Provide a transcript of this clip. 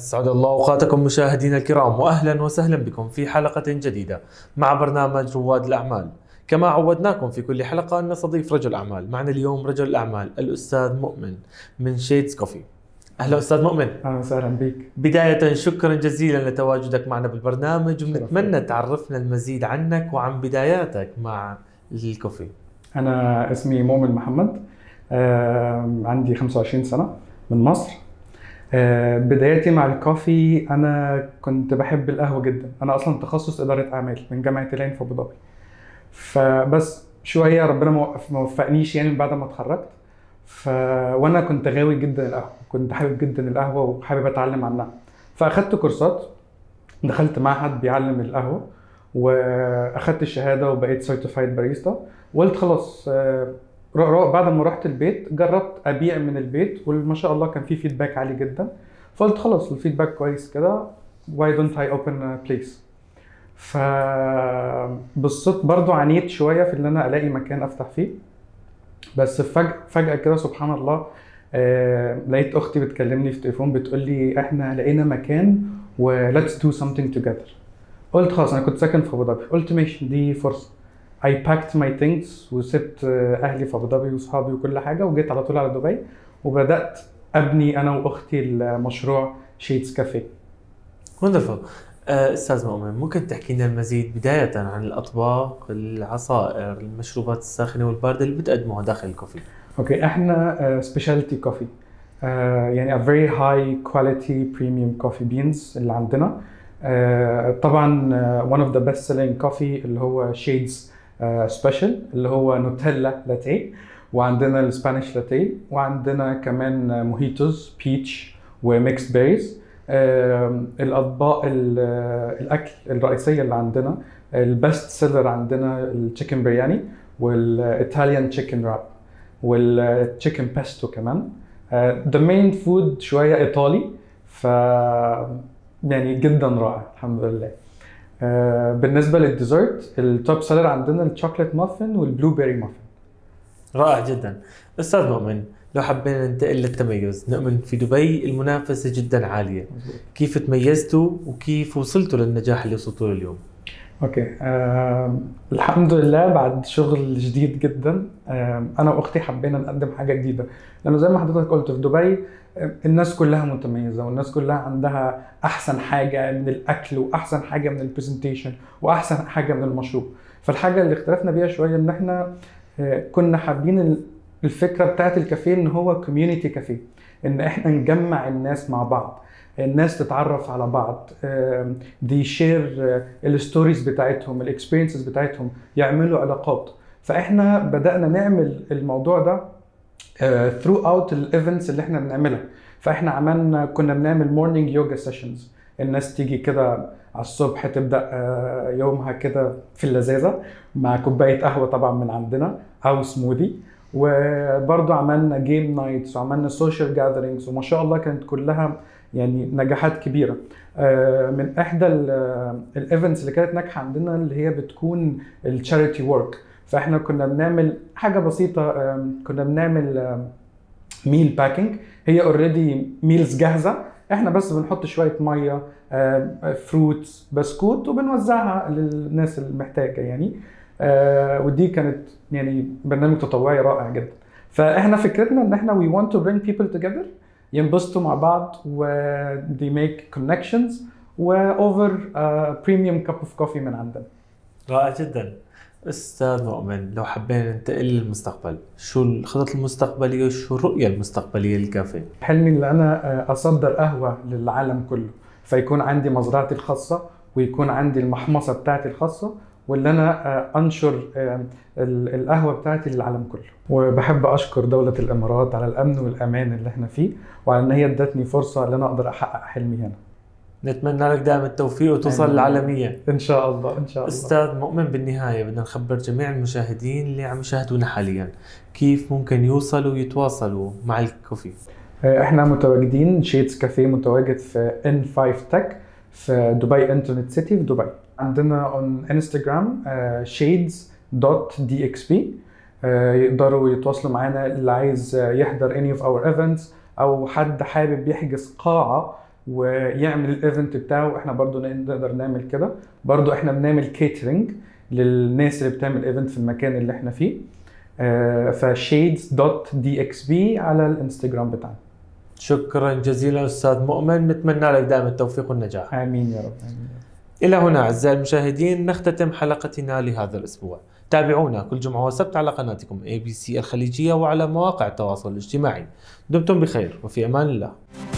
أسعد الله أوقاتكم مشاهدينا الكرام وأهلا وسهلا بكم في حلقة جديدة مع برنامج رواد الأعمال كما عودناكم في كل حلقة أن نستضيف رجل أعمال معنا اليوم رجل الأعمال الأستاذ مؤمن من شيدز كوفي أهلا أستاذ مؤمن اهلا وسهلا بك بداية شكرا جزيلا لتواجدك معنا بالبرنامج ونتمنى تعرفنا المزيد عنك وعن بداياتك مع الكوفي انا اسمي مؤمن محمد آه، عندي 25 سنه من مصر آه، بدايتي مع الكوفي انا كنت بحب القهوه جدا انا اصلا تخصص اداره اعمال من جامعه العين في ابو ظبي فبس شويه ربنا ما وقف- ما وفقنيش يعني من بعد ما اتخرجت ف وانا كنت غاوي جدا القهوه كنت حابب جدا القهوه وحابب اتعلم عنها فاخدت كورسات دخلت معهد بيعلم القهوه واخدت الشهاده وبقيت سيرتيفايد باريستا وقلت خلاص آه، ر- ر- بعد ما رحت البيت جربت ابيع من البيت وما شاء الله كان في فيدباك عالي جدا فقلت خلاص الفيدباك كويس كده why don't I open a place ف بالصدفة برضو عانيت شوية في ان انا الاقي مكان افتح فيه بس فجأة فجأة كده سبحان الله آه لقيت اختي بتكلمني في التليفون بتقول لي احنا لقينا مكان و let's do something together قلت خلاص انا كنت ساكن في ابو ظبي قلت ماشي دي فرصة I packed my things وسبت آه، اهلي في ابو ظبي واصحابي وكل حاجة وجيت على طول على دبي وبدأت ابني انا واختي المشروع شيتس كافيه وندرفul أستاذ مؤمن ممكن تحكي لنا المزيد بداية عن الأطباق العصائر المشروبات الساخنة والباردة اللي بتقدموها داخل الكوفي اوكي احنا سبيشاليتي كوفي يعني a very high quality premium coffee beans اللي عندنا آه، طبعا آه، one of the best selling coffee اللي هو شيدز سبيشال اللي هو نوتيلا لاتيه وعندنا السبانيش لاتيه وعندنا كمان موهيتوز بيتش وميكس بيريز الاطباق ال- الاكل الرئيسيه اللي عندنا البست سيلر عندنا التشيكن برياني والايطاليان تشيكن راب والتشيكن بيستو كمان ذا مين فود شويه ايطالي ف يعني جدا رائع الحمد لله آه، بالنسبه للديزرت التوب سيلر عندنا الشوكليت مافن والبلو بيري مافن رائع جدا أستاذ مؤمن لو حبينا ننتقل للتميز نؤمن في دبي المنافسة جدا عالية كيف تميزتوا وكيف وصلتوا للنجاح اللي وصلتوا له اليوم اوكي آه الحمد لله بعد شغل جديد جدا آه انا واختي حبينا نقدم حاجه جديده لانه زي ما حضرتك قلت في دبي آه، الناس كلها متميزه والناس كلها عندها احسن حاجه من الاكل واحسن حاجه من البرزنتيشن واحسن حاجه من المشروب فالحاجه اللي اختلفنا بيها شويه ان احنا آه، كنا حابين ال- الفكره بتاعت الكافيه ان هو كوميونتي كافيه ان احنا نجمع الناس مع بعض الناس تتعرف على بعض دي شير الستوريز بتاعتهم الاكسبيرينسز بتاعتهم يعملوا علاقات فاحنا بدانا نعمل الموضوع ده ثرو اوت الايفنتس اللي احنا بنعملها فاحنا عملنا كنا بنعمل مورنينج يوجا سيشنز الناس تيجي كده على الصبح تبدا آه، يومها كده في اللذاذه مع كوبايه قهوه طبعا من عندنا او سموذي وبرضه عملنا جيم نايتس وعملنا سوشيال جاذرينجز وما شاء الله كانت كلها يعني نجاحات كبيره آه، من احدى الايفنتس اللي كانت ناجحه عندنا اللي هي بتكون التشاريتي ورك فاحنا كنا بنعمل حاجه بسيطه آم، كنا بنعمل ميل باكينج هي اوريدي ميلز جاهزه احنا بس بنحط شويه ميه فروتس بسكوت وبنوزعها للناس المحتاجه يعني آه، ودي كانت يعني برنامج تطوعي رائع جدا فاحنا فكرتنا ان احنا we want to bring people together ينبسطوا مع بعض و they make connections و over a premium cup of coffee من عندنا رائع جدا أستاذ مؤمن لو حبينا ننتقل للمستقبل شو الخطط المستقبلية وشو الرؤية المستقبلية للكافيه حلمي ان انا آه، اصدر قهوه للعالم كله فيكون عندي مزرعتي الخاصه ويكون عندي المحمصه بتاعتي الخاصه واللي انا آه، انشر آه، ال- القهوه بتاعتي للعالم كله وبحب اشكر دوله الامارات على الامن والامان اللي احنا فيه وعلى ان هي ادتني فرصه ان انا اقدر احقق حلمي هنا نتمنى لك دائما التوفيق وتوصل آمين. للعالمية ان شاء الله ان شاء الله أستاذ مؤمن بالنهاية بدنا نخبر جميع المشاهدين اللي عم يشاهدونا حاليا كيف ممكن يوصلوا ويتواصلوا مع الكوفي آه، احنا متواجدين شيتس كافيه متواجد في ان 5 تك في دبي انترنت سيتي في دبي عندنا اون انستغرام شيدز دوت دي اكس بي يقدروا يتواصلوا معانا اللي عايز آه، يحضر any of our events او حد حابب يحجز قاعه ويعمل الايفنت بتاعه احنا برضو نقدر نعمل كده برضو احنا بنعمل كيترينج للناس اللي بتعمل ايفنت في المكان اللي احنا فيه فشيدز دوت دي اكس بي على الانستجرام بتاعنا شكرا جزيلا استاذ مؤمن نتمنى لك دائما التوفيق والنجاح امين يا رب امين الى هنا اعزائي المشاهدين نختتم حلقتنا لهذا الاسبوع تابعونا كل جمعه وسبت على قناتكم اي بي سي الخليجيه وعلى مواقع التواصل الاجتماعي دمتم بخير وفي امان الله